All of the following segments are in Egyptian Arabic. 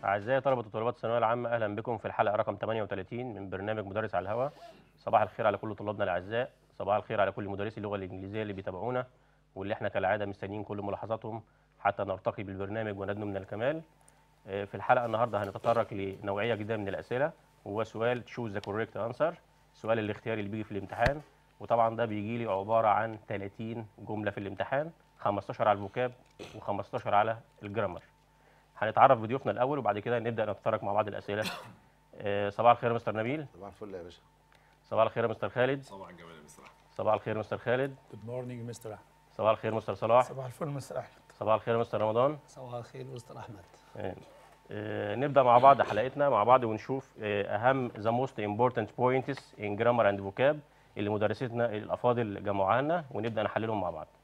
أعزائي طلبة وطالبات الثانوية العامة أهلا بكم في الحلقة رقم 38 من برنامج مدرس على الهواء صباح الخير على كل طلابنا الأعزاء صباح الخير على كل مدرسي اللغة الإنجليزية اللي بيتابعونا واللي احنا كالعادة مستنيين كل ملاحظاتهم حتى نرتقي بالبرنامج وندنو من الكمال آه، في الحلقة النهاردة هنتطرق لنوعية جديدة من الأسئلة وهو سؤال choose the correct answer السؤال الاختياري اللي بيجي في الامتحان وطبعا ده بيجي لي عبارة عن 30 جملة في الامتحان 15 على الفوكاب و15 على الجرامر هنتعرف بضيوفنا الاول وبعد كده نبدا نتطرق مع بعض الاسئله آه، صباح الخير يا مستر نبيل صباح الفل يا باشا صباح الخير يا مستر خالد صباح الجمال يا مستر احمد صباح الخير مستر خالد جود مورنينج مستر احمد صباح الخير مستر صلاح صباح الفل مستر احمد صباح الخير مستر رمضان صباح الخير مستر احمد آه، آه، نبدا مع بعض حلقتنا مع بعض ونشوف آه، اهم the most important points in grammar and vocab اللي مدرستنا الافاضل جمعوها لنا ونبدا نحللهم مع بعض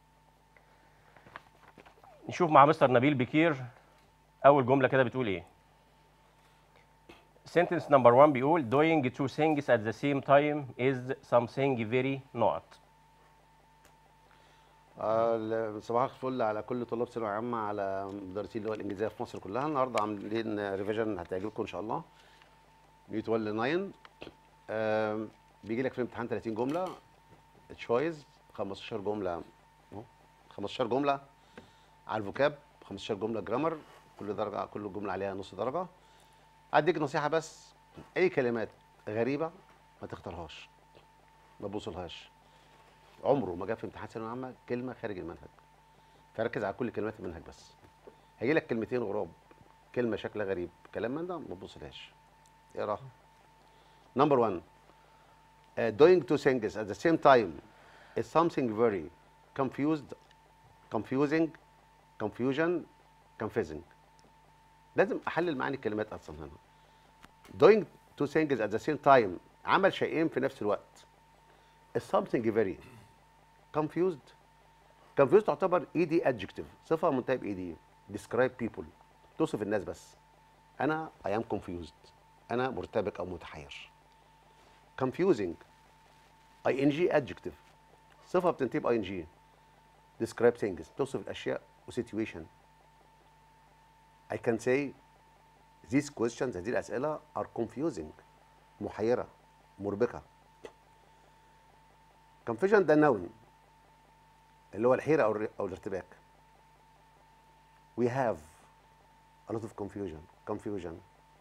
نشوف مع مستر نبيل بكير اول جمله كده بتقول ايه sentence number one بيقول doing two things at the same time is something very not آه، ل- صباح الفل على كل طلاب ثانويه عامه على مدرسين اللغه الانجليزيه في مصر كلها النهارده عاملين ريفيجن هتعجبكم ان شاء الله يوت 9 آم، بيجي لك في الامتحان 30 جمله تشويز 15 جمله أهو، 15 جمله على الفوكاب 15 جمله جرامر كل درجه كل جمله عليها نص درجه اديك نصيحه بس اي كلمات غريبه ما تختارهاش ما تبصلهاش عمره ما جاب في امتحان ثانويه عامه كلمه خارج المنهج فركز على كل كلمات المنهج بس هيجي لك كلمتين غراب كلمه شكلها غريب كلام من ده ما تبصلهاش اقراها نمبر 1 uh, doing two things at the same time is something very confused confusing confusion confusing لازم احلل معاني الكلمات اصلا هنا doing two things at the same time عمل شيئين في نفس الوقت is something very confused confused تعتبر ed adjective صفة منتهية ب ed describe people توصف الناس بس أنا I am confused أنا مرتبك أو متحير confusing ing adjective صفة بتنتهي ب ing describe things توصف الأشياء و situation I can say these questions هذه الأسئلة are confusing محيرة مربكة confusion ده noun اللي هو الحيرة أو الر- أو الارتباك we have a lot of confusion confusion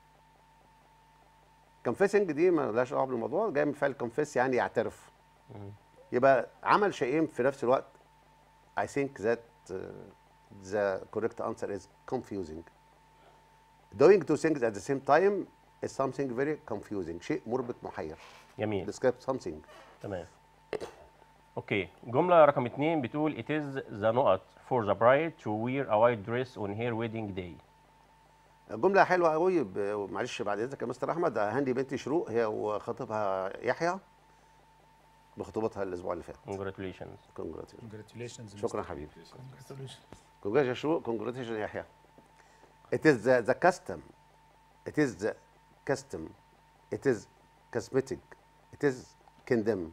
confessing دي ما لهاش دعوه بالموضوع جاي من فعل confess يعني يعترف يبقى عمل شيئين في نفس الوقت I think that uh, the correct answer is confusing doing two things at the same time is something very confusing شيء مربك محير جميل describe something تمام اوكي جمله رقم اتنين بتقول it is the نقط for the bride to wear a white dress on her wedding day جملة حلوة قوي ب- معلش بعد اذنك يا مستر احمد هندي بنتي شروق هي وخطيبها يحيى بخطوبتها الاسبوع اللي فات congratulations Congratulations. كونجراتيوليشنز شكرا حبيبي Congratulations. Congratulations يا شروق Congratulations يا يحيى It is the, the custom It is the custom It is cosmetic It is condemn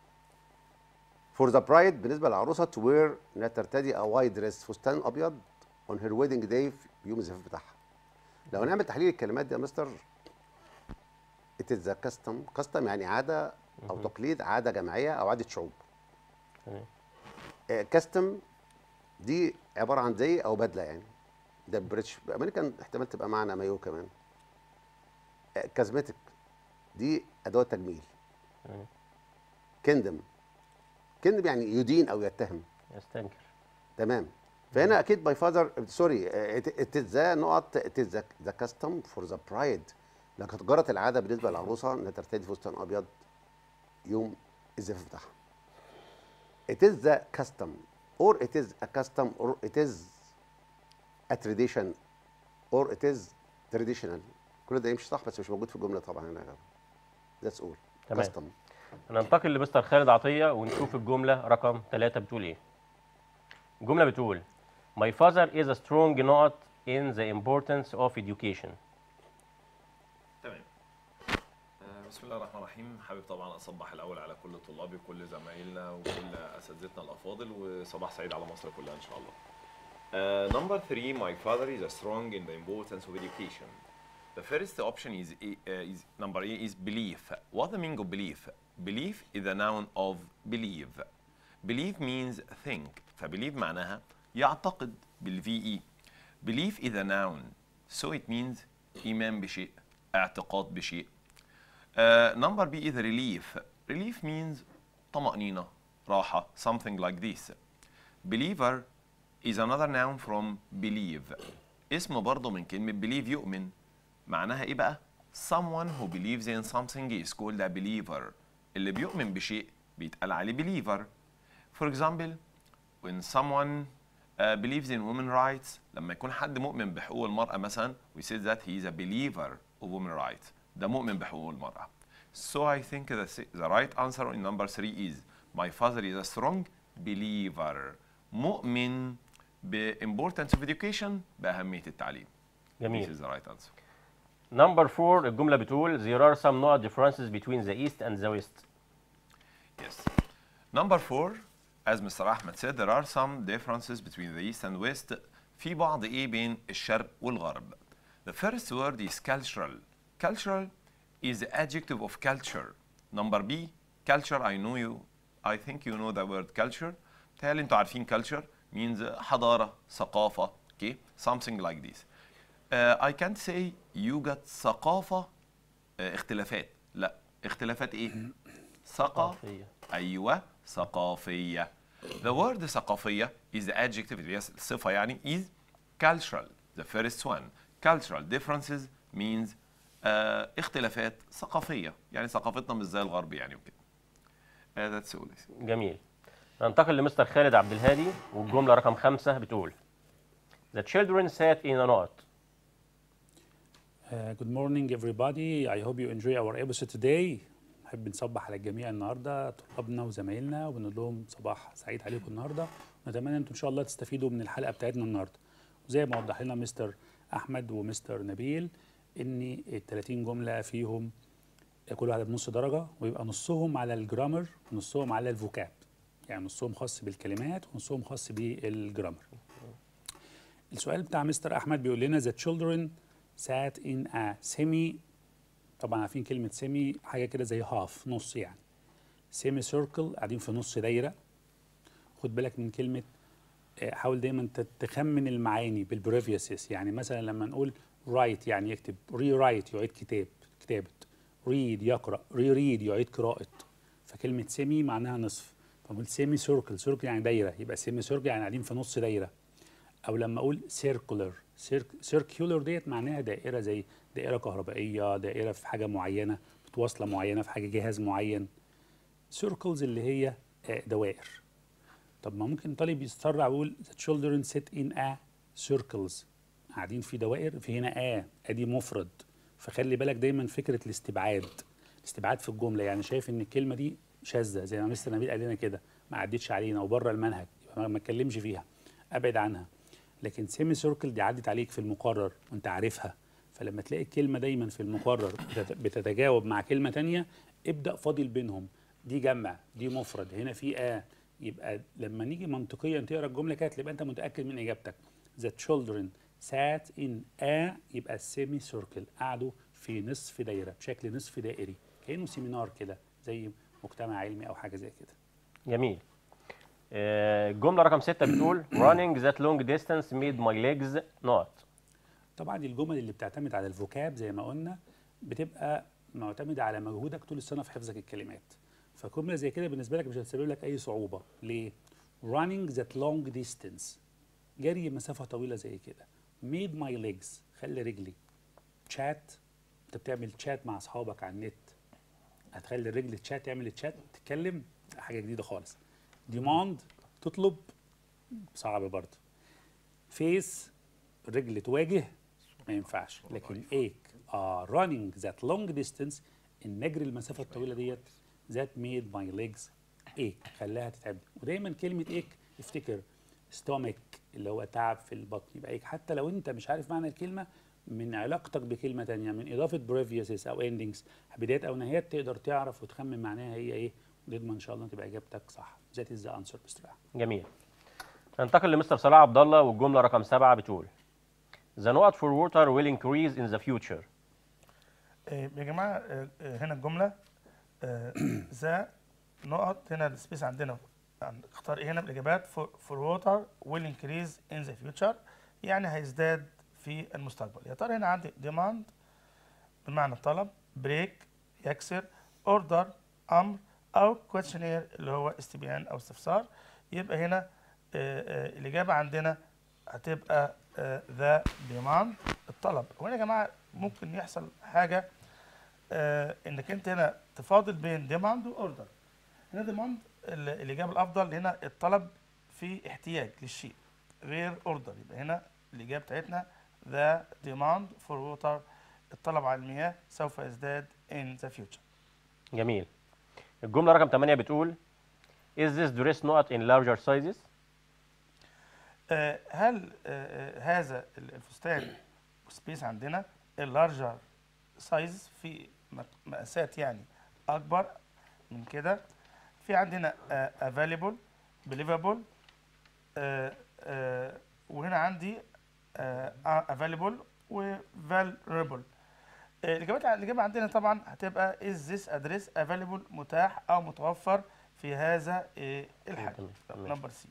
For the bride بالنسبة للعروسة to wear انها ترتدي a white dress فستان ابيض on her wedding day في يوم الزفاف بتاعها لو نعمل تحليل الكلمات دي يا مستر It is the custom custom يعني عادة أو تقليد عادة جماعية أو عادة شعوب تمام كاستم دي عباره عن زي او بدله يعني ده بريتش امريكان احتمال تبقى معنا مايو كمان كازمتيك دي ادوات تجميل تمام. كندم كندم يعني يدين او يتهم يستنكر تمام فهنا اكيد باي فاذر سوري ات ذا نقط ات ذا كاستم فور ذا برايد لكن جرت العاده بالنسبه للعروسه انها ترتدي فستان ابيض يوم الزفاف بتاعها it is the custom or it is a custom or it is a tradition or it is traditional كل ده يمشي صح بس مش موجود في الجمله طبعا هنا that's all تمام. custom هننتقل لمستر خالد عطيه ونشوف الجمله رقم ثلاثة بتقول ايه الجمله بتقول My father is a strong note in the importance of education تمام آه، بسم الله الرحمن الرحيم حابب طبعا اصبح الاول على كل طلابي وكل زمايلنا وكل اساتذتنا الافاضل وصباح سعيد على مصر كلها ان شاء الله. Uh, number three, my father is strong in the importance of education. The first option is, A- uh, is number A is belief. What the meaning of belief? Belief is a noun of believe. Believe means think. فبelieve معناها يعتقد بالفي اي. Belief is a noun. So it means إيمان بشيء، اعتقاد بشيء. Uh, number B is relief. Relief means طمأنينة، راحة, something like this. Believer is another noun from believe. اسمه برضه من كلمة believe يؤمن. معناها ايه بقى؟ Someone who believes in something is called a believer. اللي بيؤمن بشيء بيتقال عليه believer. For example, when someone uh, believes in women rights لما يكون حد مؤمن بحقوق المرأة مثلا we say that he is a believer of women rights ده مؤمن بحقوق المرأة so I think the, s- the right answer in number three is my father is a strong believer مؤمن ب importance of education بأهمية التعليم this جميل is the right answer نمبر 4 الجمله بتقول there are some no differences between the east and the west Yes. Number four, as Mr. Ahmed said, there are some differences between the East and West. في بعض إيه بين الشرق والغرب. The first word is cultural. Cultural is the adjective of culture. Number B, culture, I know you, I think you know the word culture. تهيألي أنتوا عارفين culture means حضارة, ثقافة, okay, something like this. Uh, I can't say يوجد ثقافة uh, اختلافات. لا، اختلافات إيه؟ ثقافة ثقافية. ايوه ثقافيه the word ثقافيه is the adjective اللي هي الصفه يعني is cultural the first one cultural differences means آه اختلافات ثقافيه يعني ثقافتنا مش زي الغرب يعني وكده آه that's all I think. جميل ننتقل لمستر خالد عبد الهادي والجمله رقم خمسة بتقول The children sat in a knot Uh, good morning everybody. I hope you enjoy our episode today. نحب نصبح على الجميع النهارده طلابنا وزمايلنا ونقول لهم صباح سعيد عليكم النهارده ونتمنى انتم ان شاء الله تستفيدوا من الحلقه بتاعتنا النهارده. وزي ما وضح لنا مستر احمد ومستر نبيل ان ال 30 جمله فيهم كل واحده بنص درجه ويبقى نصهم على الجرامر ونصهم على الفوكاب. يعني نصهم خاص بالكلمات ونصهم خاص بالجرامر. السؤال بتاع مستر احمد بيقول لنا the children sat in a semi طبعا عارفين كلمة سيمي حاجة كده زي هاف نص يعني سيمي سيركل قاعدين في نص دايرة خد بالك من كلمة آه، حاول دايما ت- تخمن المعاني بالبريفيوسيس يعني مثلا لما نقول رايت يعني يكتب ري رايت يعيد كتاب كتابة ريد يقرأ ري ريد يعيد قراءة فكلمة سيمي معناها نصف فنقول سيمي سيركل سيركل يعني دايرة يبقى سيمي سيركل يعني قاعدين في نص دايرة او لما اقول سيركولر سيركولر ديت معناها دائره زي دائره كهربائيه دائره في حاجه معينه متواصله معينه في حاجه جهاز معين سيركلز اللي هي آه، دوائر طب ما ممكن طالب يتسرع ويقول the children sit in a circles قاعدين في دوائر في هنا ا ادي مفرد فخلي بالك دايما فكره الاستبعاد الاستبعاد في الجمله يعني شايف ان الكلمه دي شاذه زي ما مستر نبيل قال لنا كده ما عدتش علينا وبره المنهج يبقى ما- ما اتكلمش فيها ابعد عنها لكن سيمي سيركل دي عدت عليك في المقرر وانت عارفها فلما تلاقي الكلمه دايما في المقرر بتت- بتتجاوب مع كلمه تانية ابدا فاضل بينهم دي جمع دي مفرد هنا في ا يبقى لما نيجي منطقيا تقرا الجمله كده تبقى انت متاكد من اجابتك the children sat in a يبقى السيمي سيركل قعدوا في نصف دايره بشكل نصف دائري كانه سيمينار كده زي مجتمع علمي او حاجه زي كده جميل آه، الجمله رقم ستة بتقول running that long distance made my legs not طبعا الجمل اللي بتعتمد على الفوكاب زي ما قلنا بتبقى معتمده على مجهودك طول السنه في حفظك الكلمات فجمله زي كده بالنسبه لك مش هتسبب لك اي صعوبه ليه running that long distance جري مسافه طويله زي كده made my legs خلي رجلي chat انت بتعمل chat مع اصحابك على النت هتخلي الرجل تشات تعمل تشات تتكلم حاجه جديده خالص demand تطلب صعب برضه فيس رجل تواجه ما ينفعش لكن ايك اه running that long distance ان نجري المسافه الطويله ديت that made my legs ache خلاها تتعب ودايما كلمه ايك افتكر stomach اللي هو تعب في البطن يبقى ايك حتى لو انت مش عارف معنى الكلمه من علاقتك بكلمه تانية من اضافه بريفيوسز او اندنجز بدايات او نهايات تقدر تعرف وتخمن معناها هي ايه وتضمن ان شاء الله تبقى اجابتك صح ذات از ذا انسر بصراحه جميل ننتقل لمستر صلاح عبد الله والجمله رقم سبعة بتقول The need for water will increase in the future آه، يا جماعه آه، آه، هنا الجمله ذا نقط هنا السبيس عندنا عن- اختار ايه هنا من الاجابات فور ووتر ويل انكريز ان ذا فيوتشر يعني هيزداد في المستقبل يا ترى هنا عندي ديماند بمعنى الطلب بريك يكسر اوردر امر او كويشنير اللي هو استبيان او استفسار يبقى هنا آه، آه، الاجابه عندنا هتبقى ذا ديماند الطلب وهنا يا جماعه ممكن يحصل حاجه آه، انك انت هنا تفاضل بين ديماند واوردر هنا ديماند الاجابه الافضل هنا الطلب في احتياج للشيء غير اوردر يبقى هنا الاجابه بتاعتنا ذا ديماند فور ووتر الطلب على المياه سوف يزداد in the future جميل الجمله رقم 8 بتقول is this dress not in larger sizes آه، هل آه، آه، هذا الفستان سبيس عندنا اللارجر سايز في مق- مقاسات يعني اكبر من كده في عندنا افيلبل بليفابل وهنا عندي افيلبل وفالربل الاجابه الاجابه عندنا طبعا هتبقى is this address available متاح او متوفر في هذا آه، الحجم تمام، تمام. نمبر سي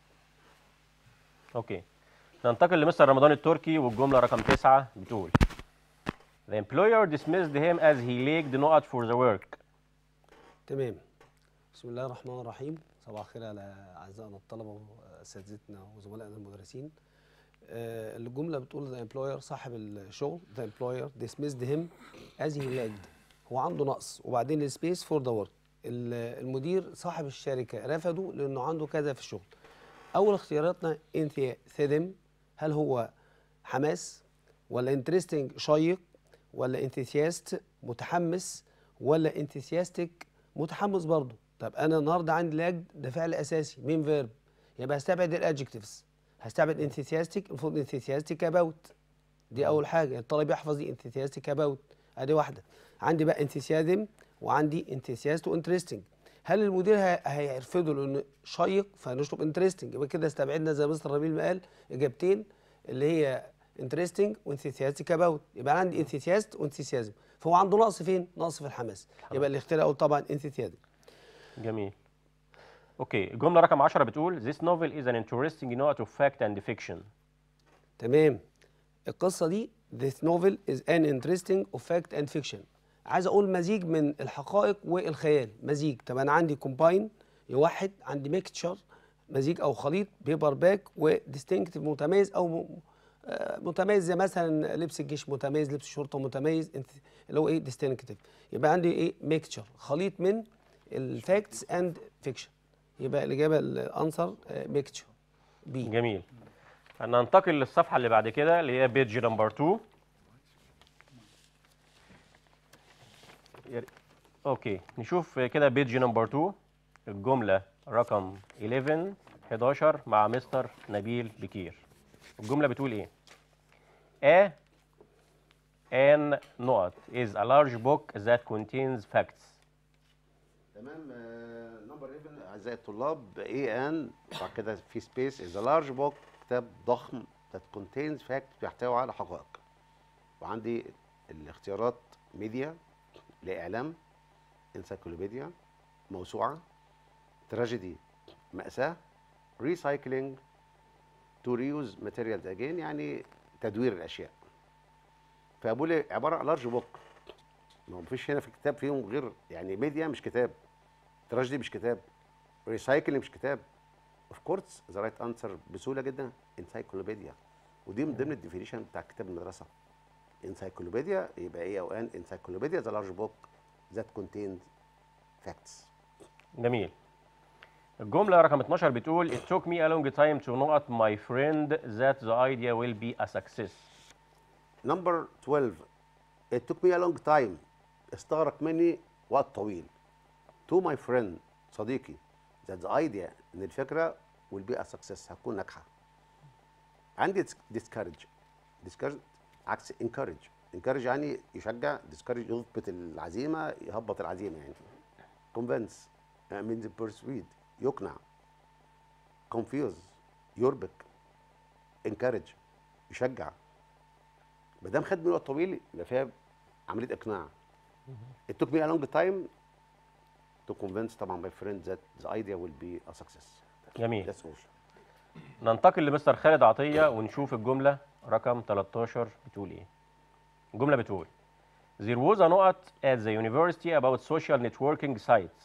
اوكي ننتقل لمستر رمضان التركي والجمله رقم 9 بتقول The employer dismissed him as he lacked the nut for the work. تمام بسم الله الرحمن الرحيم صباح الخير على اعزائنا الطلبه واساتذتنا وزملائنا المدرسين آه، الجمله بتقول ذا امبلوير صاحب الشغل ذا امبلوير dismissed him as he lacked هو عنده نقص وبعدين السبيس فور ذا ورك المدير صاحب الشركه رفضه لانه عنده كذا في الشغل اول اختياراتنا انثيثم هل هو حماس ولا انترستنج شيق ولا انثيسياست متحمس ولا انثيسياستيك متحمس برضه طب انا النهارده عندي لاج ده فعل اساسي مين فيرب يبقى هستبعد الادجكتيفز هستبعد انثيسياستيك المفروض انثيسياستيك اباوت دي اول حاجه الطالب يحفظ دي انثيسياستيك اباوت ادي واحده عندي بقى انثيسيازم وعندي انثيسياست وانترستنج هل المدير هي- هيرفضه لانه شيق فنشطب انترستنج يبقى كده استبعدنا زي مستر ربيل ما قال اجابتين اللي هي انترستنج وانثيسياستيك اباوت يبقى عندي انثيسياست وانثيسيازم فهو عنده نقص فين؟ نقص في الحماس يبقى الاختيار الاول طبعا انثيسيازم جميل. اوكي الجمله رقم 10 بتقول This novel is an interesting note of fact and fiction. تمام القصه دي this novel is an interesting of fact and fiction عايز اقول مزيج من الحقائق والخيال مزيج طب انا عندي كومباين يوحد عندي ميكتشر مزيج او خليط بيبر باك وديستنكتيف متميز او م- آه، متميز زي مثلا لبس الجيش متميز لبس الشرطه متميز انت- اللي هو ايه ديستنكتيف يبقى عندي ايه ميكتشر خليط من الفاكتس اند فيكشن يبقى الاجابه الانسر ميكتشر بي جميل. هننتقل للصفحه اللي بعد كده اللي هي بيج نمبر 2. يا ري- اوكي نشوف كده بيج نمبر 2 الجمله رقم 11 11 مع مستر نبيل بكير. الجمله بتقول ايه؟ A an note is a large book that contains facts. تمام نمبر 11 اعزائي الطلاب اي ان بعد كده في سبيس از لارج بوك كتاب ضخم that contains facts بيحتوي على حقائق وعندي الاختيارات ميديا لاعلام انسايكلوبيديا موسوعه تراجيدي مأساة ريسايكلينج تو ريوز ماتيريالز اجين يعني تدوير الاشياء فبقول لي عباره عن لارج بوك ما هو مفيش هنا في الكتاب فيهم غير يعني ميديا مش كتاب تراجيدي مش كتاب ريسايكلينج مش كتاب اوف كورس ذا رايت انسر بسهوله جدا انسايكلوبيديا ودي من ضمن الديفينيشن بتاع كتاب المدرسه انسايكلوبيديا يبقى ايه او ان انسايكلوبيديا ذا لارج بوك ذات كونتينز فاكتس جميل الجملة رقم 12 بتقول It took me a long time to know at my friend that the idea will be a success. نمبر 12 it took me a long time استغرق مني وقت طويل to my friend صديقي that the idea ان الفكره will be a success هتكون ناجحه عندي discourage discourage عكس encourage encourage يعني يشجع discourage يثبت العزيمه يهبط العزيمه يعني convince uh, means persuade يقنع confuse يربك encourage يشجع ما دام خد من وقت طويل يبقى فيها عمليه اقناع it took me a long time to convince طبعا my friend that the idea will be a success جميل that's all ننتقل لمستر خالد عطية ونشوف الجملة رقم 13 بتقول ايه الجملة بتقول There was a نقط at the university about social networking sites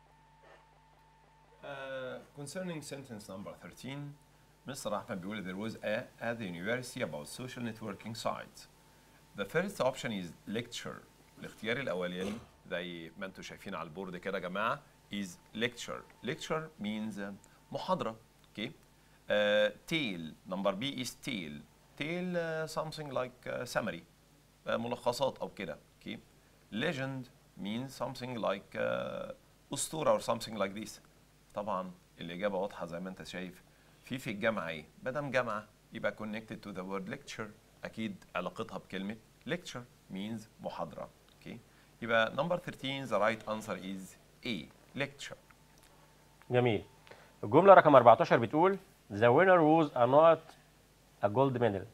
Uh, concerning sentence number 13, Mr. Ahmed بيقول there was a at the university about social networking sites. The first option is lecture. الاختيار الأولاني زي ما انتم شايفين على البورد كده يا جماعة is lecture. Lecture means uh, محاضرة. Okay. Uh, tale. Number B is tale. Tale uh, something like uh, summary. uh, ملخصات أو كده. Okay. Legend means something like uh, أسطورة or something like this. طبعا الإجابة واضحة زي ما أنت شايف في في الجامعة إيه؟ مادام جامعة يبقى connected to the word lecture أكيد علاقتها بكلمة lecture means محاضرة okay. يبقى number 13 the right answer is A lecture جميل الجملة رقم 14 بتقول The winner was a نقط a gold medal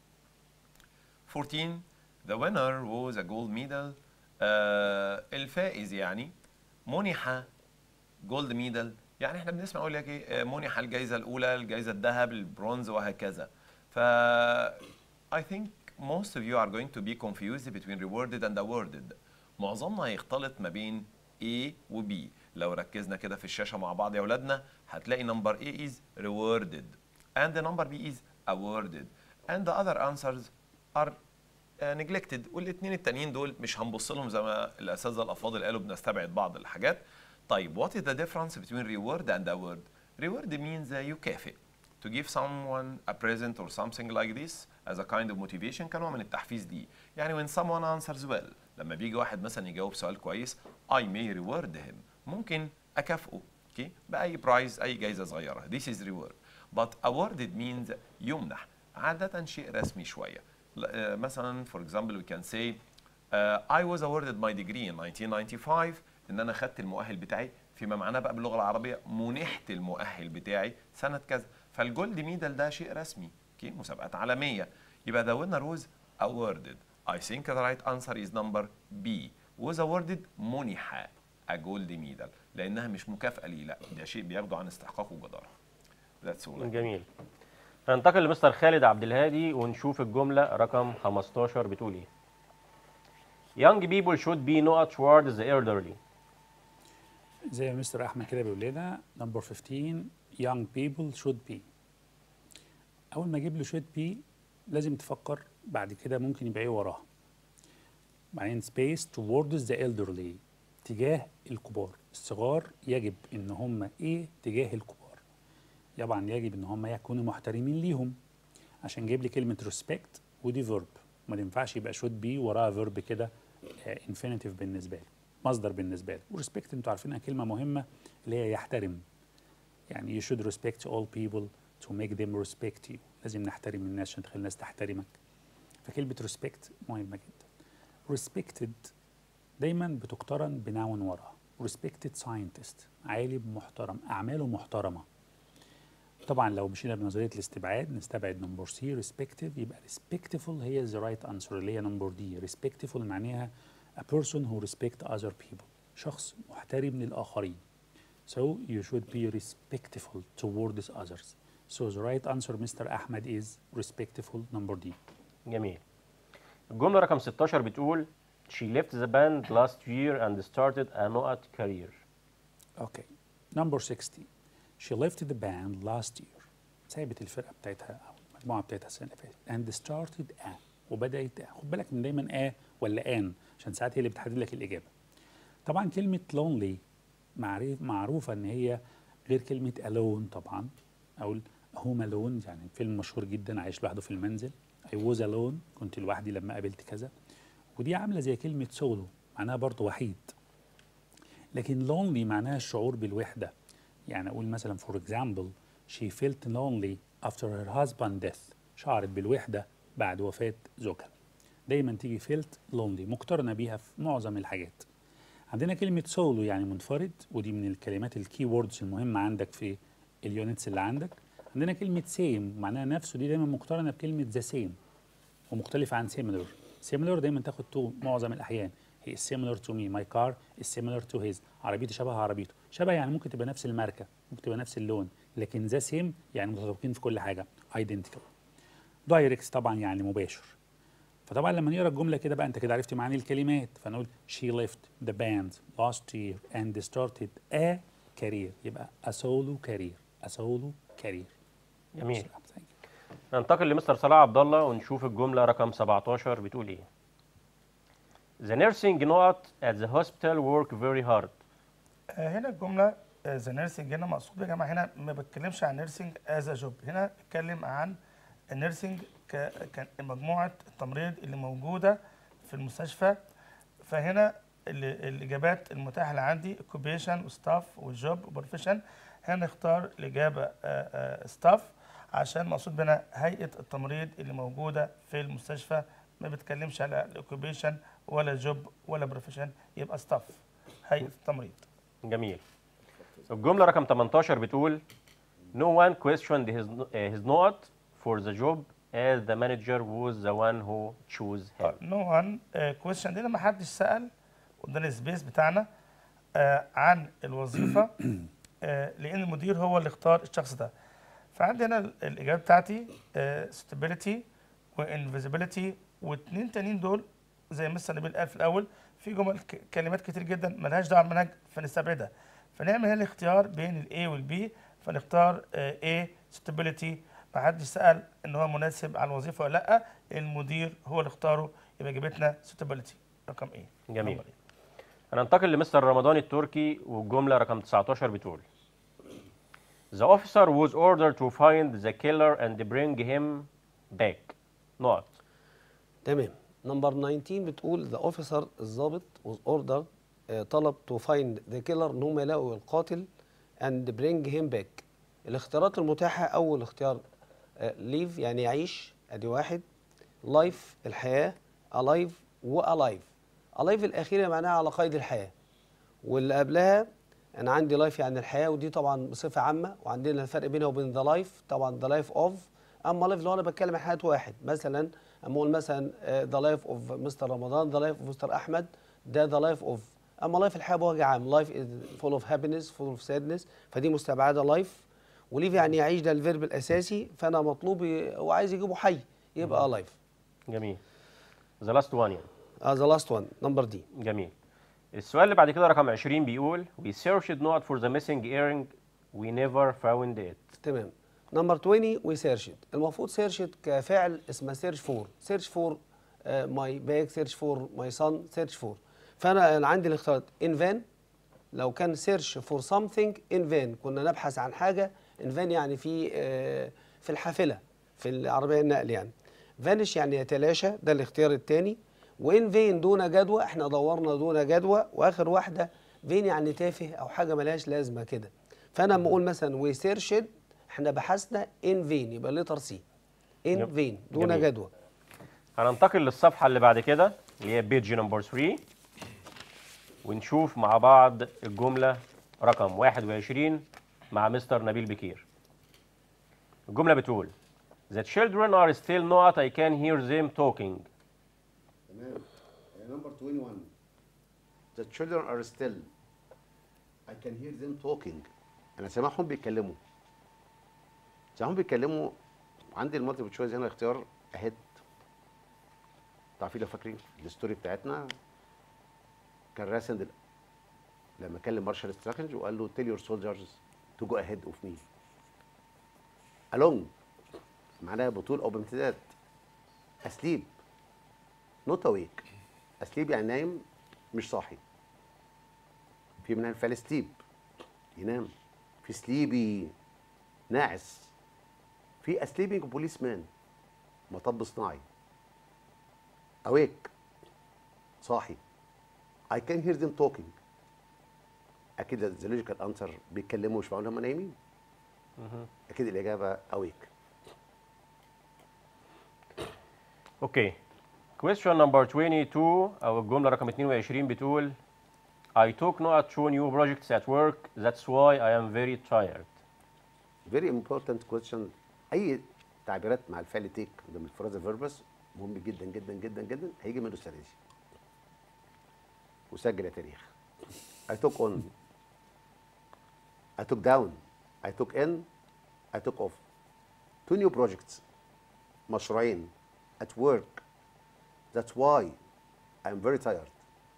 14 the winner was a gold medal آه الفائز يعني منح جولد ميدال يعني احنا بنسمع يقول لك ايه آه، منح الجائزه الاولى الجائزه الذهب البرونز وهكذا ف I think most of you are going to be confused between rewarded and awarded معظمنا هيختلط ما بين A و B لو ركزنا كده في الشاشه مع بعض يا اولادنا هتلاقي number A is rewarded and the number B is awarded and the other answers are نجلكتد والاثنين التانيين دول مش هنبص لهم زي ما الاساتذه الافاضل قالوا بنستبعد بعض الحاجات طيب what is the difference between reward and award reward means uh, يكافئ to give someone a present or something like this as a kind of motivation كنوع من التحفيز دي يعني when someone answers well لما بيجي واحد مثلا يجاوب سؤال كويس I may reward him ممكن اكافئه okay? باي برايز اي جايزه صغيره this is reward but awarded means يمنح عاده شيء رسمي شويه ل- آه، مثلا for example we can say uh, I was awarded my degree in 1995 ان انا خدت المؤهل بتاعي فيما معناه بقى باللغه العربيه منحت المؤهل بتاعي سنه كذا فالجولد ميدال ده شيء رسمي اوكي مسابقات عالميه يبقى the winner was awarded I think the right answer is number B was awarded منح a gold medal لانها مش مكافاه ليه لا ده شيء بياخده عن استحقاق وجداره That's all. جميل ننتقل لمستر خالد عبد الهادي ونشوف الجملة رقم 15 بتقول ايه Young people should be نقط towards the elderly زي ما مستر احمد كده بيقول لنا نمبر 15 young people should be اول ما اجيب له should be لازم تفكر بعد كده ممكن يبقى ايه وراها بعدين space towards the elderly تجاه الكبار الصغار يجب ان هم ايه تجاه الكبار طبعا يجب ان هم يكونوا محترمين ليهم عشان جايب لي كلمه respect ودي verb ما ينفعش يبقى should be وراها verb كده آه، infinitive بالنسبه لي مصدر بالنسبه لي وريسبكت انتوا عارفينها كلمه مهمه اللي هي يحترم يعني you should respect all people to make them respect you لازم نحترم الناس عشان تخلي الناس تحترمك فكلمه respect مهمه جدا respected دايما بتقترن بنون وراها respected scientist عالم محترم اعماله محترمه طبعا لو مشينا بنظريه الاستبعاد نستبعد نمبر سي respective يبقى respectful هي the right answer اللي هي نمبر دي respectful معناها a person who respect other people شخص محترم للآخرين so you should be respectful towards others so the right answer Mr. Ahmed is respectful number D جميل الجملة رقم 16 بتقول She left the band last year and started a نقط career okay number 60 she left the band last year سابت الفرقة بتاعتها أو المجموعة بتاعتها السنة اللي فاتت and started a وبدأت a خد بالك من دايما a ولا an عشان ساعات هي اللي بتحدد لك الإجابة طبعا كلمة lonely معروف معروفة إن هي غير كلمة alone طبعا أقول home alone يعني فيلم مشهور جدا عايش لوحده في المنزل I was alone كنت لوحدي لما قابلت كذا ودي عاملة زي كلمة solo معناها برضه وحيد لكن lonely معناها الشعور بالوحدة يعني أقول مثلا for example she felt lonely after her husband death شعرت بالوحدة بعد وفاة زوجها دايما تيجي felt lonely مقترنة بيها في معظم الحاجات عندنا كلمة solo يعني منفرد ودي من الكلمات الكي ووردز المهمة عندك في اليونتس اللي عندك عندنا كلمة same معناها نفسه دي دايما مقترنة بكلمة the same ومختلفة عن similar similar دايما تاخد to معظم الاحيان he is similar to me my car is similar to his عربيتي شبه عربيته شبه يعني ممكن تبقى نفس الماركه ممكن تبقى نفس اللون لكن ذا سيم يعني متطابقين في كل حاجه identical دايركت طبعا يعني مباشر فطبعا لما نقرا الجمله كده بقى انت كده عرفت معاني الكلمات فنقول she left the band last year and started a career يبقى a solo career a solo career جميل Thank you. ننتقل لمستر صلاح عبد الله ونشوف الجمله رقم 17 بتقول ايه The nursing not at the hospital work very hard آه، هنا الجمله ذا نيرسينج هنا مقصود يا جماعه هنا ما بتكلمش عن نيرسينج از جوب هنا بتكلم عن النيرسينج كمجموعه التمريض اللي موجوده في المستشفى فهنا ال- الاجابات المتاحه اللي عندي اوكوبيشن وستاف والجوب وبروفيشن هنا نختار الاجابه ستاف عشان مقصود بنا هيئه التمريض اللي موجوده في المستشفى ما بتكلمش على الاوكوبيشن ولا جوب ولا بروفيشن يبقى ستاف هيئه التمريض جميل الجمله رقم 18 بتقول No one questioned his, uh, his not for the job as the manager was the one who chose him. نو وان كويشن دي ما حدش سال قدام السبيس بتاعنا آه، عن الوظيفه آه، لان المدير هو اللي اختار الشخص ده فعندي هنا ال- الاجابه بتاعتي ستابيليتي وانفيزيبيليتي واثنين تانيين دول زي مستر نبيل قال في الاول في جمل ك- كلمات كتير جدا ملهاش دعوه بالمنهج فنستبعدها فنعمل هنا الاختيار بين الاي والبي فنختار اي ستابيليتي ما حدش سال ان هو مناسب على الوظيفه ولا لا المدير هو اللي اختاره يبقى اجابتنا ستابيليتي رقم ايه جميل هننتقل لمستر رمضان التركي والجمله رقم 19 بتقول The officer was ordered to find the killer and bring him back. نقط تمام نمبر 19 بتقول ذا اوفيسر الضابط was ordered آه، طلب to find the killer ان هم يلاقوا القاتل and bring him back الاختيارات المتاحة أول اختيار آه، live يعني يعيش أدي واحد life الحياة alive و alive alive الأخيرة معناها على قيد الحياة واللي قبلها أنا عندي life يعني الحياة ودي طبعا بصفة عامة وعندنا الفرق بينها وبين the life طبعا the life of أما life لو أنا بتكلم عن حياة واحد مثلا أما أقول مثلا آه، the life of مستر رمضان the life of مستر أحمد ده the life of أما life الحياة بوجه عام life is full of happiness full of sadness فدي مستبعدة life وليف يعني يعيش ده الفيرب الأساسي فأنا مطلوب ي- هو عايز يجيبه حي يبقى life جميل The last one يعني uh, the last one number D جميل السؤال اللي بعد كده رقم 20 بيقول We searched not for the missing earring we never found it. تمام نمبر 20 وسيرشت المفروض سيرشت كفعل اسمها سيرش فور سيرش فور ماي باك سيرش فور ماي سون سيرش فور فانا أنا عندي الاختيارات ان فان لو كان سيرش فور سمثينج ان فان كنا نبحث عن حاجه ان فان يعني في آه، في الحافله في العربيه النقل يعني فانش يعني يتلاشى ده الاختيار الثاني وان فين دون جدوى احنا دورنا دون جدوى واخر واحده فين يعني تافه او حاجه ملهاش لازمه كده فانا لما اقول مثلا وي سيرشد احنا بحثنا ان فين يبقى لتر سي ان يب. فين دون جميل. جدوى هننتقل للصفحة اللي بعد كده اللي هي بيج نمبر 3 ونشوف مع بعض الجملة رقم 21 مع مستر نبيل بكير. الجملة بتقول The children are still not I can hear them talking. تمام نمبر 21 The children are still I can hear them talking انا سامعهم بيتكلموا سامعهم بيتكلموا عندي المالتيبل تشويس هنا اختيار اهيد عارفين لو فاكرين الستوري بتاعتنا كان راسند لما كلم مارشال ستراكنج وقال له tell your soldiers to go ahead of me along معناها بطول او بامتداد asleep نوت اويك اسليب يعني نايم مش صاحي في منها الفعل سليب ينام في سليبي ناعس في اسليبنج بوليس مان مطب صناعي اويك صاحي I can hear them talking اكيد ذا لوجيكال انسر بيتكلموا مش معقول هم نايمين اكيد الاجابه اويك اوكي question number 22 او الجملة رقم 22 بتقول I took not two new projects at work that's why I am very tired. فيري امبورتنت كويشن اي تعبيرات مع الفعل تيك ضمن الفرازه فيربس مهم جدا جدا جدا جدا هيجي منه السنه دي وسجل يا تاريخ I took on I took down I took in I took off two new projects مشروعين at work that's why I'm very tired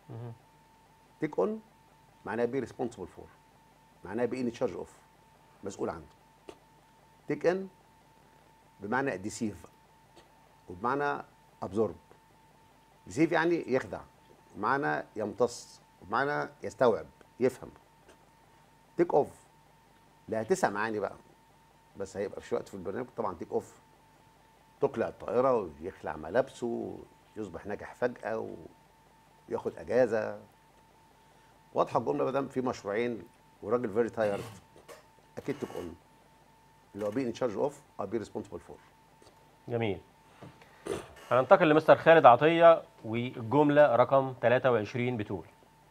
take on معناها be responsible for معناها be in charge of مسؤول عنه take in بمعنى deceive وبمعنى absorb deceive يعني يخدع بمعنى يمتص بمعنى يستوعب يفهم تيك اوف لها تسع معاني بقى بس هيبقى في وقت في البرنامج طبعا تيك اوف تقلع الطائره ويخلع ملابسه يصبح ناجح فجاه وياخد اجازه واضحه الجمله ما دام في مشروعين وراجل فيري تايرد اكيد تيك اون اللي هو بي ان تشارج اوف او بي ريسبونسبل فور جميل هننتقل لمستر خالد عطية والجملة رقم 23 بتقول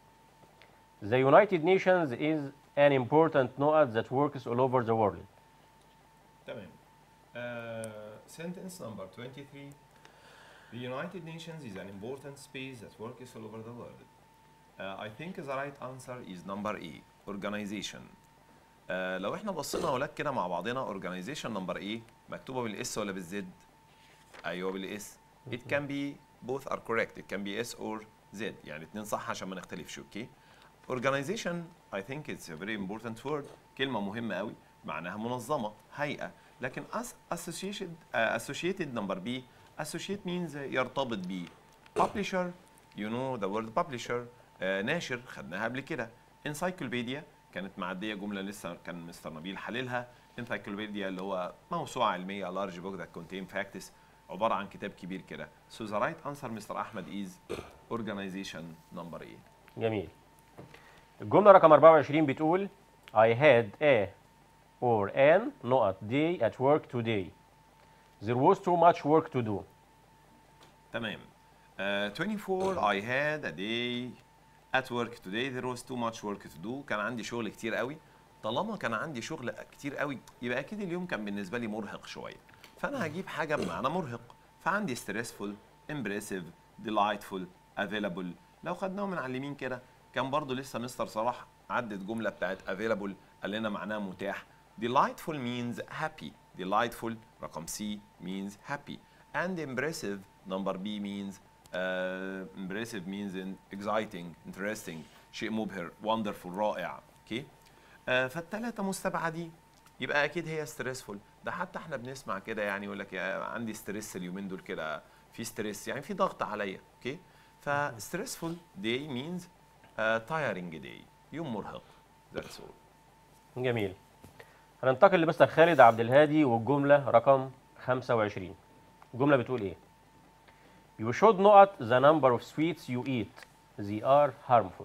The United Nations is an important node that works all over the world. تمام. Uh, sentence number 23. The United Nations is an important space that works all over the world. Uh, I think the right answer is number A, organization. Uh, لو احنا بصينا يا ولاد كده مع بعضنا organization number A مكتوبة بالاس ولا بالزد؟ ايوه بالاس. It can be both are correct. It can be S or Z. يعني اتنين صح عشان ما نختلفش اوكي؟ Organization I think it's a very important word. كلمة مهمة قوي معناها منظمة هيئة لكن as associated uh, associated number B associate means يرتبط ب publisher you know the word publisher uh, ناشر خدناها قبل كده encyclopedia كانت معدية جملة لسه كان مستر نبيل حللها encyclopedia اللي هو موسوعة علمية large book that contain facts عبارة عن كتاب كبير كده so the right answer مستر أحمد is organization number A جميل. الجملة رقم 24 بتقول I had a or an نقط day at work today. There was too much work to do. تمام. Uh, 24 I had a day at work today there was too much work to do كان عندي شغل كتير قوي طالما كان عندي شغل كتير قوي يبقى اكيد اليوم كان بالنسبه لي مرهق شويه فانا هجيب حاجه بمعنى مرهق فعندي stressful impressive delightful available لو خدناهم من على اليمين كده كان برضو لسه مستر صلاح عدت جمله بتاعت available قال لنا معناها متاح delightful means happy delightful رقم C means happy and impressive number B means uh, impressive means in- exciting interesting شيء مبهر wonderful رائع اوكي آه فالتلاتة مستبعدين يبقى اكيد هي ستريسفول ده حتى احنا بنسمع كده يعني يقول لك يا عندي ستريس اليومين دول كده في ستريس يعني في ضغط عليا اوكي فستريسفول داي مينز تايرنج داي يوم مرهق ذاتس اول جميل. هننتقل لمستر خالد عبد الهادي والجملة رقم 25. الجملة بتقول ايه؟ You should not the number of sweets you eat. They are harmful.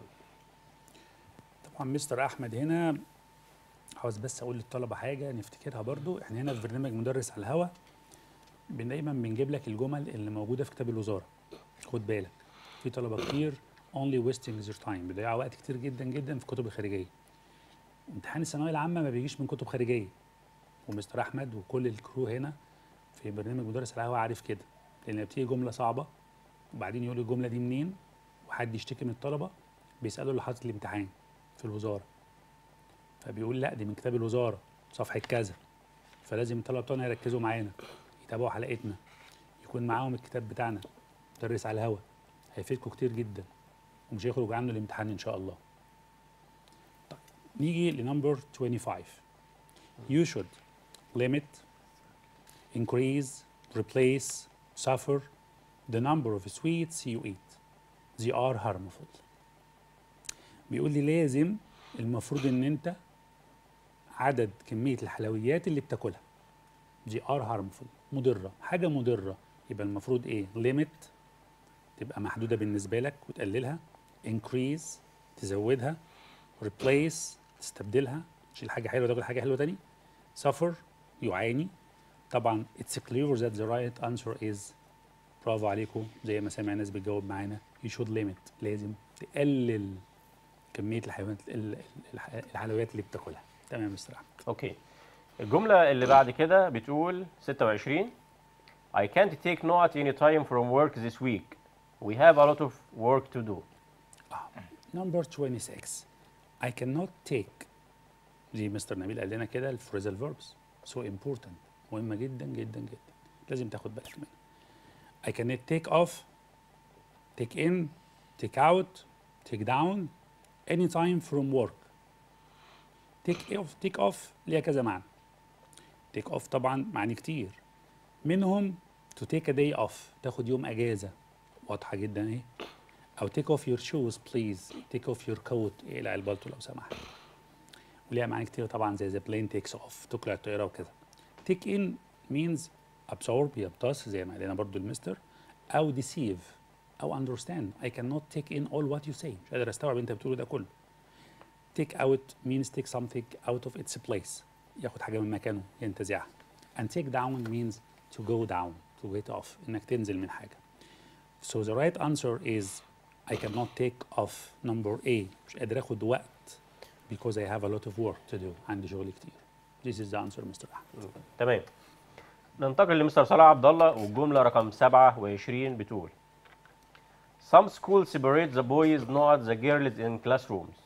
طبعا مستر احمد هنا عاوز بس اقول للطلبه حاجه نفتكرها برضو احنا هنا في برنامج مدرس على الهوا بن- دايما بنجيب لك الجمل اللي موجوده في كتاب الوزاره خد بالك في طلبه كتير only wasting their time بيضيعوا وقت كتير جدا جدا في الكتب الخارجيه امتحان الثانويه العامه ما بيجيش من كتب خارجيه ومستر احمد وكل الكرو هنا في برنامج مدرس على الهوا عارف كده لان بتيجي جمله صعبه وبعدين يقول الجمله دي منين وحد يشتكي من الطلبه بيسالوا اللي حاطط الامتحان في الوزاره فبيقول لا دي من كتاب الوزاره صفحه كذا فلازم الطلبه بتوعنا يركزوا معانا يتابعوا حلقتنا يكون معاهم الكتاب بتاعنا مدرس على الهوا هيفيدكم كتير جدا ومش هيخرج عنه الامتحان ان شاء الله طيب نيجي لنمبر 25 you should limit increase replace suffer the number of sweets you eat they are harmful بيقول لي لازم المفروض ان انت عدد كمية الحلويات اللي بتاكلها دي ار هارمفول مضرة حاجة مضرة يبقى المفروض ايه limit تبقى محدودة بالنسبة لك وتقللها increase تزودها replace تستبدلها تشيل حاجة حلوة تاكل حاجة حلوة تاني suffer يعاني طبعا it's clear that the right answer is برافو عليكم زي ما سامع ناس بتجاوب معانا you should limit لازم تقلل كميه الحيوانات ال- الح- الحلويات اللي بتاكلها تمام يا مستر احمد اوكي الجملة اللي بعد كده بتقول 26 I can't take not any time from work this week. We have a lot of work to do. Number 26 I cannot take زي مستر نبيل قال لنا كده الفريزال فيربس سو امبورتنت مهمه جدا جدا جدا لازم تاخد بالك منها I cannot take off take in take out take down anytime from work take off take off ليها كذا معنى take off طبعا معاني كتير منهم to take a day off تاخد يوم اجازه واضحه جدا اهي او take off your shoes please take off your coat اقلع البلطو لو سمحت وليها معاني كتير طبعا زي the plane takes off تقلع الطياره وكده take in means absorb يمتص زي ما قال لنا برضو المستر او deceive او understand I cannot take in all what you say مش قادر استوعب انت بتقوله ده كله take out means take something out of its place ياخد حاجه من مكانه ينتزعها and take down means to go down to get off انك تنزل من حاجه so the right answer is I cannot take off number A مش قادر اخد وقت because I have a lot of work to do عندي شغل كتير this is the answer Mr. أحمد تمام ننتقل لمستر صلاح عبد الله والجمله رقم 27 بتقول Some schools separate the boys not the girls in classrooms.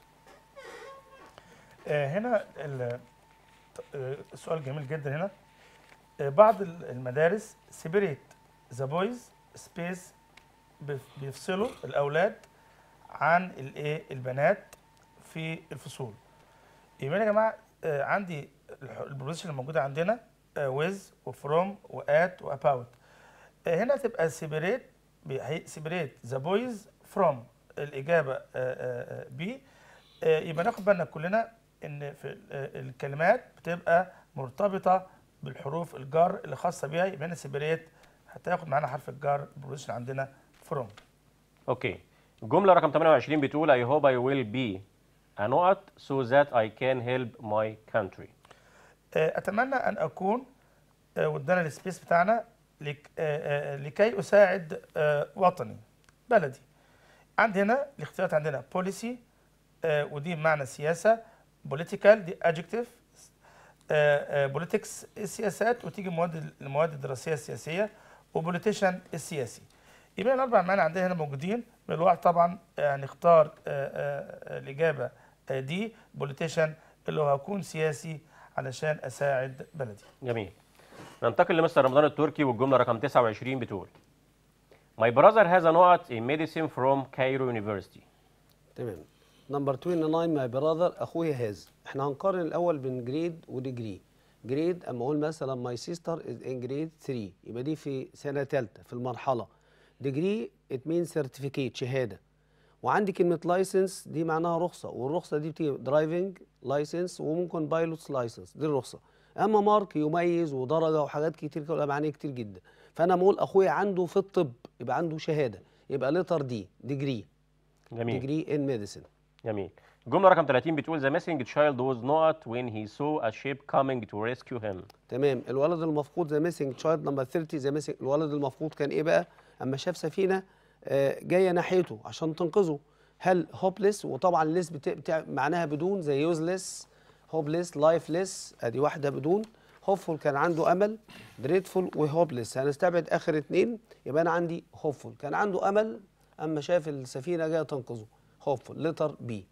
آه، هنا ال- آه، السؤال جميل جدا هنا آه، بعض ال- المدارس سيبريت ذا بويز سبيس بيفصلوا الاولاد عن الايه البنات في الفصول يبقى يا جماعه آه، عندي الح- البروسيس الموجوده عندنا ويز وفروم وات واباوت هنا تبقى سيبريت سيبريت ذا بويز فروم الاجابه بي يبقى ناخد بالنا كلنا ان في ال- آه، الكلمات بتبقى مرتبطه بالحروف الجر اللي خاصه بيها يبقى هنا سيبريت هتاخد معانا حرف الجر البروسيس عندنا فروم اوكي الجمله رقم 28 بتقول I hope I will be a نقط so that I can help my country. آه، اتمنى ان اكون آه، وادانا السبيس بتاعنا لك آه، آه، لكي اساعد آه، وطني بلدي عندي هنا الاختيارات عندنا بوليسي ودي بمعنى سياسه بوليتيكال دي ادجكتيف بوليتكس السياسات وتيجي مواد المواد الدراسيه السياسيه وبوليتيشن السياسي يبقى الاربع معاني عندنا هنا موجودين من الواحد طبعا آه، هنختار آه، آه، الاجابه آه، دي بوليتيشن اللي هو هكون سياسي علشان اساعد بلدي جميل ننتقل لمستر رمضان التركي والجمله رقم 29 بتقول My brother has a نقط in medicine from Cairo University. تمام نمبر 29 ماي براذر اخويا هاز احنا هنقارن الاول بين جريد وديجري جريد اما اقول مثلا ماي سيستر از ان جريد 3 يبقى دي في سنه ثالثه في المرحله ديجري ات مين سيرتيفيكيت شهاده وعندي كلمه لايسنس دي معناها رخصه والرخصه دي بتيجي درايفنج لايسنس وممكن بايلوتس لايسنس دي الرخصه اما مارك يميز ودرجه وحاجات كتير كده معاني كتير جدا فانا بقول اخويا عنده في الطب يبقى عنده شهاده يبقى لتر دي ديجري جميل degree in medicine جميل الجمله رقم 30 بتقول The missing child was not when he saw a ship coming to rescue him. تمام الولد المفقود ذا ميسنج تشايلد نمبر 30 ذا ميسنج الولد المفقود كان ايه بقى اما شاف سفينه آه، جايه ناحيته عشان تنقذه هل هوبليس وطبعا ليس بت... بتاع معناها بدون زي يوزلس هوبليس لايفليس ادي واحده بدون هوبفول كان عنده امل دريدفول وهوبليس هنستبعد اخر اتنين يبقى انا عندي هوبفول كان عنده امل اما شاف السفينه جايه تنقذه هوبفول لتر بي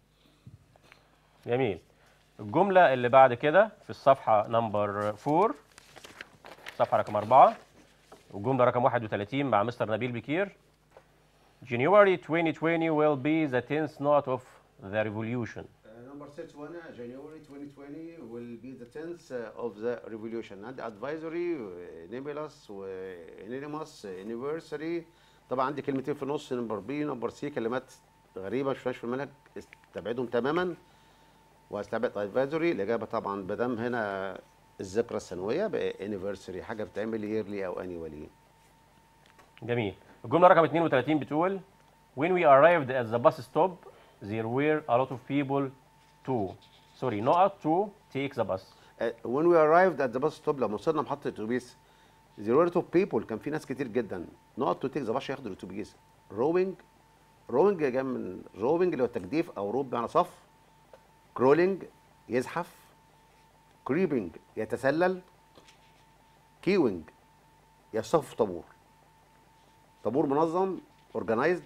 جميل الجملة اللي بعد كده في الصفحة نمبر 4 صفحة رقم 4 والجملة رقم 31 مع مستر نبيل بكير January 2020 will be the 10th note of the revolution. نمبر 61 January 2020 will be the 10th of the revolution عندي advisory نيبلس وانيموس anniversary طبعا عندي كلمتين في النص نمبر بي نمبر سي كلمات غريبه مش شفتهاش في المنهج استبعدهم تماما واستبعد advisory الاجابه طبعا مادام هنا الذكرى السنويه بقى anniversary حاجه بتعمل yearly او annually جميل الجملة رقم 32 بتقول When we arrived at the bus stop there were a lot of people to sorry not to take the bus. Uh, when we arrived at the bus stop لما وصلنا محطة الأتوبيس there were two people كان في ناس كتير جدا not to take the bus ياخدوا الأتوبيس rowing rowing جاي من rowing اللي هو التجديف أو روب بمعنى صف crawling يزحف creeping يتسلل queuing يصطفوا في طابور طابور منظم اورجنايزد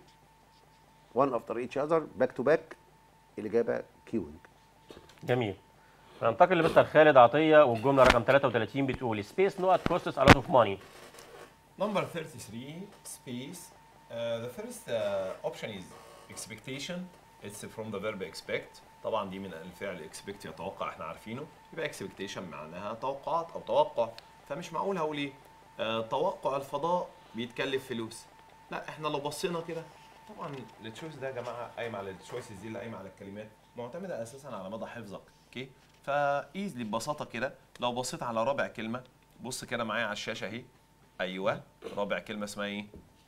وان افتر ايتش اذر باك تو باك الاجابه كيوينج جميل ننتقل لمستر خالد عطيه والجمله رقم 33 بتقول سبيس نوت كوستس a lot of money Number 33, space. Uh, the first uh, option is expectation. It's from the verb expect. طبعا دي من الفعل expect يتوقع احنا عارفينه يبقى expectation معناها توقعات او توقع فمش معقول هقول ايه آه توقع الفضاء بيتكلف فلوس لا احنا لو بصينا كده طبعا التشويس ده يا جماعه قايم على التشويسز دي اللي قايمه على الكلمات معتمده اساسا على مدى حفظك اوكي فايزلي ببساطه كده لو بصيت على رابع كلمه بص كده معايا على الشاشه اهي ايوه رابع كلمه اسمها ايه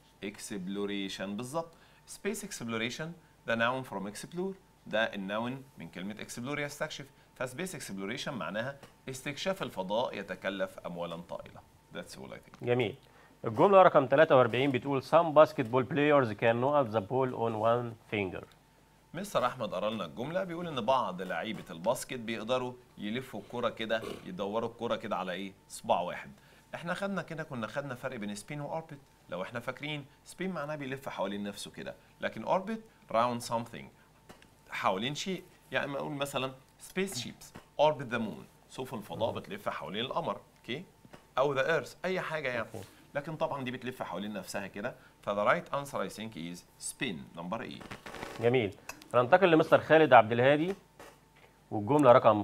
اكسبلوريشن بالظبط سبيس اكسبلوريشن ده ناون فروم اكسبلور ده الناون من كلمه اكسبلور يستكشف فسبيس اكسبلوريشن معناها استكشاف الفضاء يتكلف اموالا طائله That's all I think. جميل الجمله رقم 43 بتقول some basketball players can not the ball on one finger مستر احمد قرا لنا الجمله بيقول ان بعض لعيبه الباسكت بيقدروا يلفوا الكره كده يدوروا الكره كده على ايه صباع واحد احنا خدنا كده كنا خدنا فرق بين سبين واوربت لو احنا فاكرين سبين معناه بيلف حوالين نفسه كده لكن اوربت راوند something حوالين شيء يعني ما اقول مثلا سبيس شيبس اوربت ذا مون سفن الفضاء بتلف حوالين القمر اوكي او ذا ايرث اي حاجه يعني لكن طبعا دي بتلف حوالين نفسها كده فذا رايت انسر اي ثينك از سبين نمبر 8 جميل هننتقل لمستر خالد عبد الهادي والجمله رقم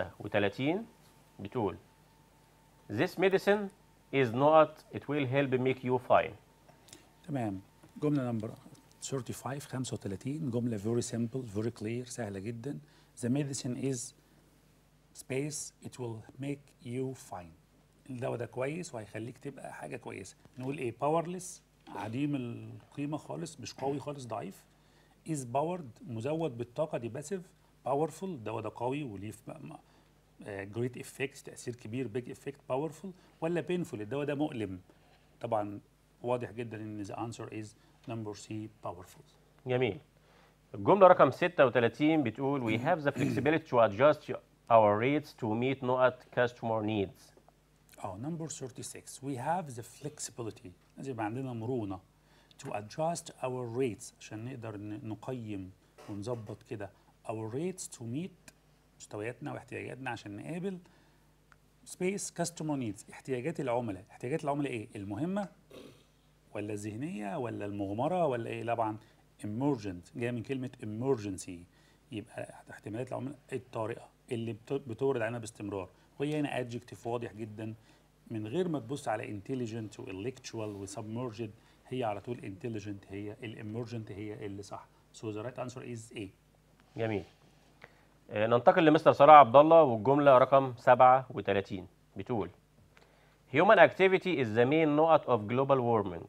35 بتقول This medicine is not it will help make you fine تمام جمله نمبر 35 35 جمله very simple very clear سهله جدا the medicine is space it will make you fine الدواء ده كويس وهيخليك تبقى حاجه كويسه نقول ايه باورلس عديم القيمه خالص مش قوي خالص ضعيف is powered مزود بالطاقه دي باسيف باورفul الدواء ده قوي وليه جريت افكت تاثير كبير بيج افكت باورفul ولا بينفول الدواء ده مؤلم طبعا واضح جدا ان the answer is number C powerful جميل الجمله رقم 36 بتقول we have the flexibility to adjust our rates to meet not customer needs اه number 36 we have the flexibility لازم يبقى عندنا مرونة to adjust our rates عشان نقدر ن- نقيم ونظبط كده our rates to meet مستوياتنا واحتياجاتنا عشان نقابل space customer needs احتياجات العملاء احتياجات العملاء ايه المهمة ولا الذهنية ولا المغمرة ولا ايه طبعا emergent جاية من كلمة emergency يبقى احتمالات العملاء الطارئة اللي بت- بتورد علينا باستمرار وهي هنا adjective واضح جدا من غير ما تبص على intelligent و intellectual و submerged هي على طول intelligent هي emergent هي اللي صح so the right answer is A جميل آه، ننتقل لمستر صلاح عبد الله والجمله رقم 37 بتقول Human activity is the main node of global warming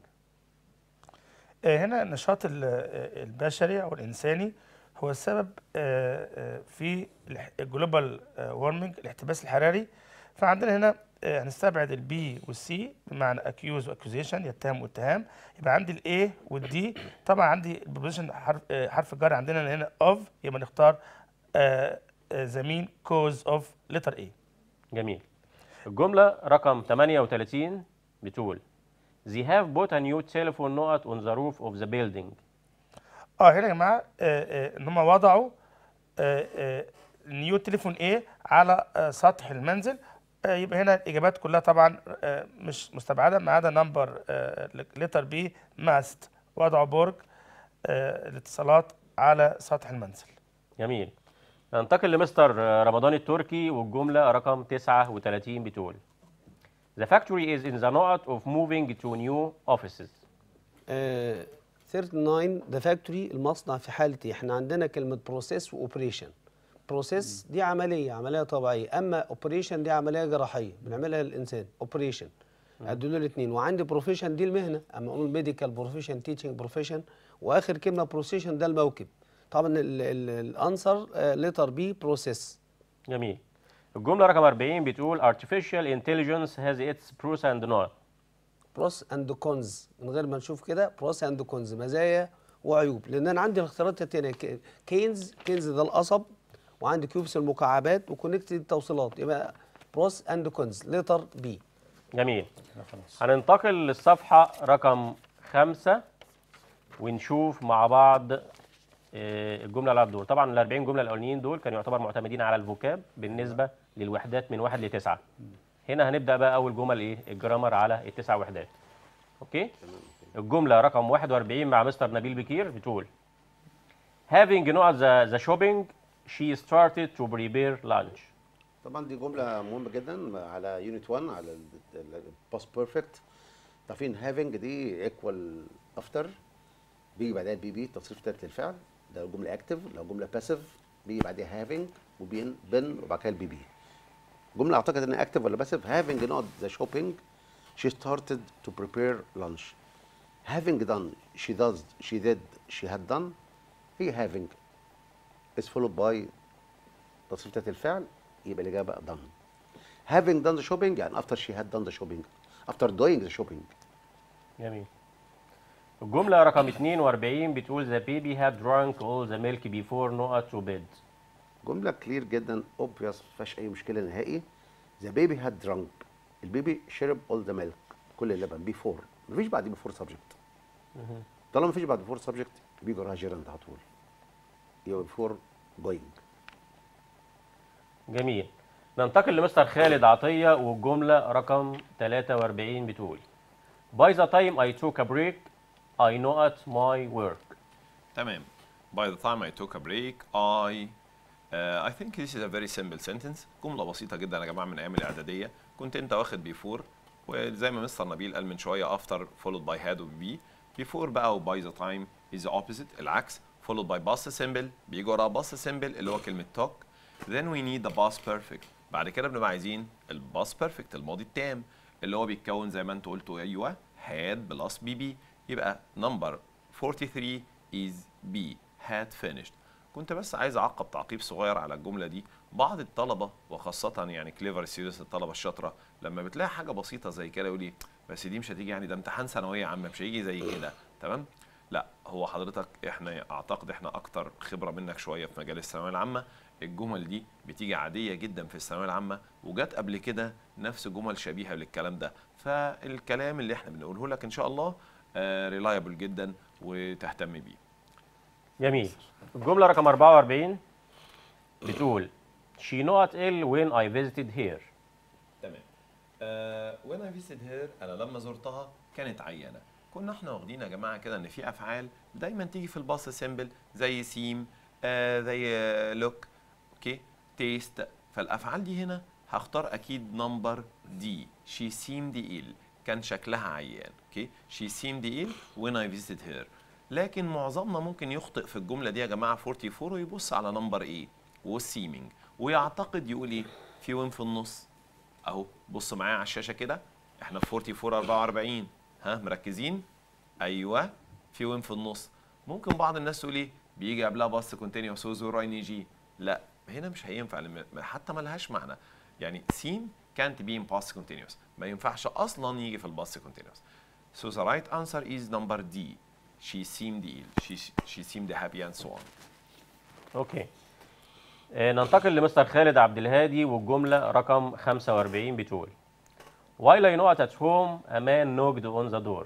آه، هنا النشاط ال- آه، البشري او الانساني هو السبب آه، آه، في الجلوبال وارمنج الاحتباس الحراري فعندنا هنا آه، هنستبعد البي والسي بمعنى اكيوز واكوزيشن يتهم واتهام يبقى عندي الاي والدي طبعا عندي البوزيشن حرف آه، حرف الجر عندنا هنا اوف يبقى نختار ذا مين كوز اوف لتر اي جميل الجملة رقم 38 بتقول They have bought a new telephone note on the roof of the building. اه هنا يا جماعه آه، آه، ان هم وضعوا نيو تليفون ايه على آه، سطح المنزل آه، يبقى هنا الاجابات كلها طبعا آه، مش مستبعده ما عدا نمبر لتر بي ماست وضعوا برج آه، الاتصالات على سطح المنزل جميل ننتقل لمستر آه، رمضان التركي والجملة رقم 39 بتقول The factory is in the note of moving to new offices. آه 39 ده فاكتوري المصنع في حاله ايه؟ احنا عندنا كلمه بروسيس واوبريشن بروسيس دي عمليه عمليه طبيعيه اما اوبريشن دي عمليه جراحيه بنعملها للانسان اوبريشن دول الاثنين وعندي بروفيشن دي المهنه اما اقول ميديكال بروفيشن تيتشنج بروفيشن واخر كلمه بروسيشن ده الموكب طبعا الانسر لتر بي بروسيس جميل الجملة رقم 40 بتقول Artificial intelligence has its pros and not. بروس اند كونز من غير ما نشوف كده بروس اند كونز مزايا وعيوب لان انا عندي الاختيارات التانية ك- كينز كينز ده القصب وعندي كيوبس المكعبات وكونكتد التوصيلات يبقى بروس اند كونز لتر بي جميل كده خلاص هننتقل للصفحة رقم خمسة ونشوف مع بعض آه، الجملة اللي على الدور طبعا ال 40 جملة الأولانيين دول كانوا يعتبر معتمدين على الفوكاب بالنسبة للوحدات من واحد لتسعة هنا هنبدأ بقى أول جمل إيه الجرامر على التسع وحدات أوكي الجملة رقم 41 مع مستر نبيل بكير بتقول having not the, the shopping she started to prepare lunch طبعا دي جمله مهمه جدا على يونت 1 على الباست بيرفكت عارفين هافينج دي ايكوال افتر بيجي بعدها بي بي تصريف تالت للفعل ده جمله اكتف لو جمله باسيف بيجي بعدها هافينج وبين بن وبعد كده البي بي جمله اعتقد انها اكتف ولا باسيف هافينج نوت ذا شوبينج she started to prepare lunch having done she does she did she had done هي having is followed by تصريف تالت الفعل يبقى الإجابة done. Having done the shopping يعني after she had done the shopping. After doing the shopping. جميل الجملة رقم 42 بتقول the baby had drunk all the milk before not to bed جملة كلير جدا obvious ما فيهاش أي مشكلة نهائي. The baby had drunk. البيبي شرب all the milk كل اللبن before. مفيش بعد before subject. طالما مفيش بعد before subject بيجي وراها gerund على طول. يبقى before going. جميل ننتقل لمستر خالد عطية والجملة رقم 43 بتقول By the time I took a break I know at my work تمام. By the time I took a break, I uh, I think this is a very simple sentence. جملة بسيطة جدا يا جماعة من أيام الإعدادية. كنت أنت واخد before وزي ما مستر نبيل قال من شوية after followed by had و be. Before بقى و by the time is the opposite العكس followed by past simple بيجي وراها past simple اللي هو كلمة talk. Then we need the past perfect. بعد كده بنبقى عايزين ال past perfect الماضي التام اللي هو بيتكون زي ما انتوا قلتوا ايوه had plus bb يبقى number 43 is B had finished كنت بس عايز اعقب تعقيب صغير على الجمله دي بعض الطلبه وخاصه يعني كليفر ستودنتس الطلبه الشاطره لما بتلاقي حاجه بسيطه زي كده يقول لي بس دي مش هتيجي يعني ده امتحان ثانويه يا عم مش هيجي زي كده تمام لا هو حضرتك احنا اعتقد احنا اكتر خبره منك شويه في مجال الثانويه العامه الجمل دي بتيجي عاديه جدا في الثانويه العامه وجت قبل كده نفس جمل شبيهه للكلام ده فالكلام اللي احنا بنقوله لك ان شاء الله ريلايبل جدا وتهتم بيه جميل الجملة رقم 44 بتقول She not ill when I visited here تمام آه when I visited her انا لما زرتها كانت عيانه كنا احنا واخدين يا جماعه كده ان في افعال دايما تيجي في الباص سيمبل زي سيم آه زي لوك اوكي تيست فالافعال دي هنا هختار اكيد نمبر دي she seemed ill كان شكلها عيان اوكي she seemed ill when I visited her لكن معظمنا ممكن يخطئ في الجمله دي يا جماعه 44 ويبص على نمبر ايه والسيمينج ويعتقد يقول ايه في وين في النص اهو بص معايا على الشاشه كده احنا في 44 44 ها مركزين ايوه في وين في النص ممكن بعض الناس تقول ايه بيجي قبلها باص كونتينيوس وزوراين يجي لا هنا مش هينفع لأن حتى ملهاش معنى يعني سين كانت بي ان باست كونتينيوس ما ينفعش اصلا يجي في الباست كونتينيوس So the right answer is number D. She seemed ill. She, she seemed happy and so on. اوكي آه، ننتقل لمستر خالد عبد الهادي والجملة رقم 45 بتقول While I not at home a man knocked on the door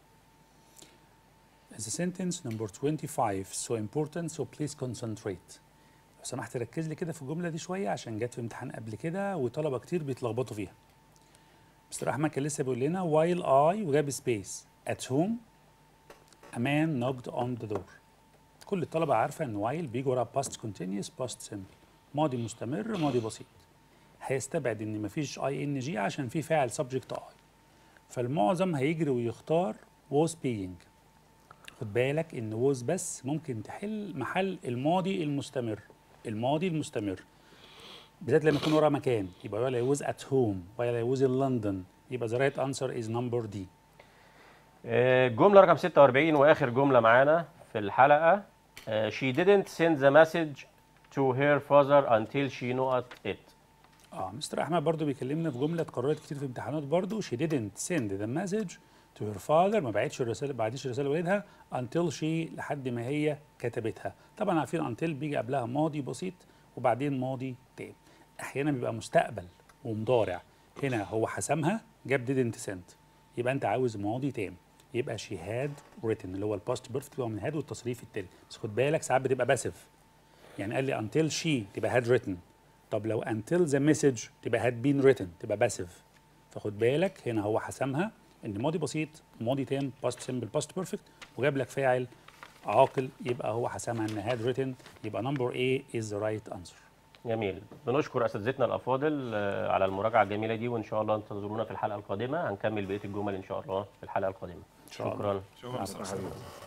The sentence number 25 so important so please concentrate لو سمحت ركز لي كده في الجملة دي شوية عشان جت في امتحان قبل كده وطلبة كتير بيتلخبطوا فيها مستر أحمد كان لسه بيقول لنا while I وجاب سبيس at home a man knocked on the door كل الطلبة عارفة إن while بيجي وراها past continuous past simple ماضي مستمر ماضي بسيط هيستبعد إن مفيش اي ان جي عشان في فاعل subject I فالمعظم هيجري ويختار was being خد بالك ان ووز بس ممكن تحل محل الماضي المستمر الماضي المستمر بالذات لما يكون ورا مكان يبقى ولا يوز ات هوم ولا يوز ان لندن يبقى ذا رايت انسر از نمبر دي آه، الجملة رقم 46 وآخر جملة معانا في الحلقة آه، She didn't send the message to her father until she knew it اه مستر احمد برضو بيكلمنا في جمله اتكررت كتير في امتحانات برضو she didn't send the message to her father ما بعتش الرساله ما بعتش الرساله لوالدها until she لحد ما هي كتبتها طبعا عارفين until بيجي قبلها ماضي بسيط وبعدين ماضي تام احيانا بيبقى مستقبل ومضارع هنا هو حسمها جاب didn't send يبقى انت عاوز ماضي تام يبقى she had written اللي هو الباست بيرفكت هو من had والتصريف التالي بس خد بالك ساعات بتبقى باسف يعني قال لي until she تبقى had written طب لو until the message تبقى had been written تبقى باسف فخد بالك هنا هو حسمها ان ماضي بسيط ماضي تام باست سمبل باست بيرفكت وجاب لك فاعل عاقل يبقى هو حسمها ان had written يبقى number A is the right answer جميل بنشكر اساتذتنا الافاضل آه، على المراجعه الجميله دي وان شاء الله انتظرونا في الحلقه القادمه هنكمل بقيه الجمل ان شاء الله في الحلقه القادمه شاء الله. شكرا شكرا